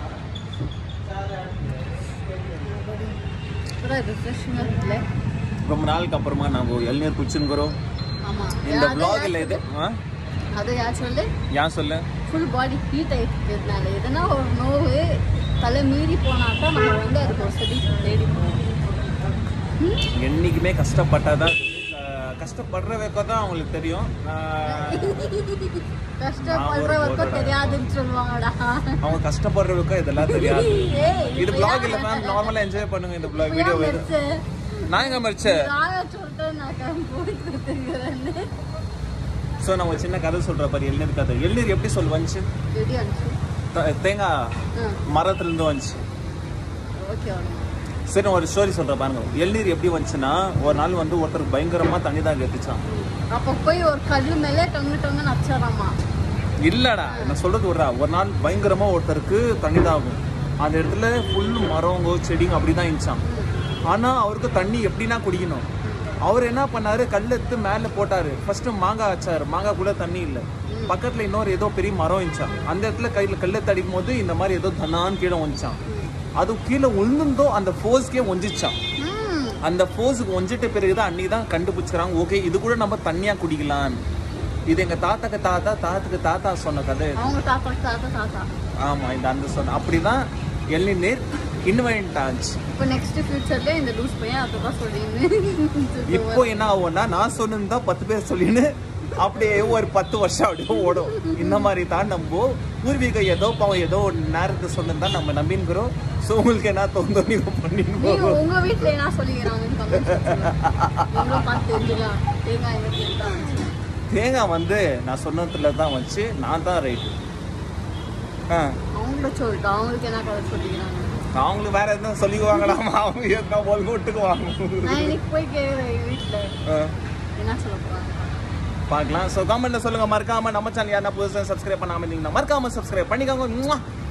பூரா ரிஃப்ரெஷிங்காக இருக்குல்ல ரொம்ப நாளுக்கு அப்புறமா நாங்கள் இளநீர் குடிச்சுங்கிறோம் ஆமாம் இந்த vlogல இது ஆ அது யார் சொல்லு ஏன் சொல்லு ஃபுல் பாடி ஹீட் ஆகிட்டு எதனா ஒரு நோவு தலை மீறி போனால் தான் நம்ம வந்து அதுக்கு ஒரு சொல்யூஷன் தேடி போவோம் என்னைக்குமே கஷ்டப்பட்டாதான் அஹ், கஷ்டப்படுற வைக்கம் தான் அவங்களுக்கு தெரியும் அஹ், கஷ்டப்படுறவருக்கும் தெரியாதுன்னு சொல்லுவாங்கடா அவங்க கஷ்டப்படுற வைக்கம் இதெல்லாம் தெரியாது ஏய், இது இப்ப vlog ஏன் இல்ல மேம் நார்மலா என்ஜாய் பண்ணுங்க இந்த vlog இப்ப வீடியோ ஏன் மெர்ச்சு? நான் எங்க மறிச்சேன் நானே சொல்லிட்டேன் நான் கிளம்பி போயிட்டு இருக்கிறேன்னு. ஸோ நான் ஒரு சின்ன கதை சொல்ற பாரு எள்நீர் கதை எள்நீர் எப்படி சொல் வந்துச்சு எப்படி இருந்துச்சு? த- தேங்காய் ஆ, மரத்துல இருந்து வந்துச்சு okay அவ்வளவுதான். சரி நான் ஒரு ஸ்டோரி சொல்றேன் பாருங்க எள்நீர் எப்படி வந்துச்சுன்னா ஒரு நாள் வந்து ஒருத்தருக்கு பயங்கரமா தண்ணி தான் எடுத்துச்சான் அப்ப போய் ஒரு கல்லு மேல டங்கு டங்கு நச்சாராமா இல்லடா நான் சொல்றது விட்றா ஒரு நாள் பயங்கரமா ஒருத்தருக்கு தண்ணி தாகும் அந்த இடத்துல ஃபுல் மரங்க செடிங்க அப்படிதான் இருந்துச்சான் ஆனா அவருக்கு தண்ணி எப்படின்னா குடிக்கணும் அவர் என்ன பண்ணாரு கல் எடுத்து மேல போட்டாரு ஃபர்ஸ்ட் மாங்காய் வச்சாரு மாங்காய் கூட தண்ணி இல்ல பக்கத்துல இன்னொரு ஏதோ பெரிய மரம் இருந்துச்சான் அந்த இடத்துல கையில கல்லை தடிக்கும் போது இந்த மாதிரி ஏதோ தன்னான்னு கீழே ஒஞ்சான் அது கீழே உளுந்தோ அந்த ஃபோர்ஸ்க்கே ஒஞ்சிச்சான் ம் அந்த ஃபோர்ஸுக்கு ஒஞ்சிட்ட பிறகு தான் அன்னைக்கு தான் கண்டுபிடிச்சிக்கிறாங்க ஓகே இது கூட நம்ம தண்ணியா குடிக்கலாம் இது எங்க தாத்தாக்கு தாத்தா தாத்துக்கு தாத்தா சொன்ன கதை இது. அவங்க தாத்தா தாத்தா தாத்தா ஆமா இந்த அந்த சொன்ன அப்படிதான் எள்நீர் இன்வென்ட் ஆச்சு இப்போ நெக்ஸ்ட் ஃபியூச்சர்ல இந்த லூஸ் பையன் அதுதான் சொல்லின்னு இப்போ என்ன ஆகும்னா நான் சொன்னது தான் பத்து பேர் சொல்லின்னு அப்படியே ஒரு பத்து வருஷம் அப்படியே ஓடும் இந்த மாதிரி தான் நம்ம பூர்வீகம் ஏதோ பாவம் ஏதோ ஒரு நேரத்தை சொன்னது தான் நம்ம நம்பின்கிறோம் ஸோ உங்களுக்கு என்ன தோந்தோ நீங்க பண்ணின்னு நீங்க போகும் உங்க வீட்ல என்ன சொல்லிக்கிறாங்க கமெண்ட் உங்களை பார்த்து தெரிஞ்சுக்கலாம் தேங்காய் எங்க வீட்டுல தான் வந்துச்சு. தேங்காய் வந்து நான் சொன்னதுல தான் வச்சு நான் தான் ரைட்டு ஆ அவங்கள சொல்லிட்டு அவங்களுக்கு என்ன கதை சொல்லிக்கிறாங்க அவங்களுக்கு வேற எதுவும் சொல்லிக்குவாங்களாமா அவங்க எதுனா ஒழுங்கு விட்டுக்குவாங்க நான் இன்னைக்கு போய் கேட்குறேன் எங்க வீட்டுல ஆ, என்ன சொல்ல போறாங்க பார்க்கலாம் ஸோ கமெண்ட்ல சொல்லுங்க மறக்காம நம்ம சேனல் யாரா புதுசாக சப்ஸ்கிரைப் பண்ணாம இருந்தீங்கன்னா மறக்காம சப்ஸ்கிரைப் பண்ணிக்கோங்க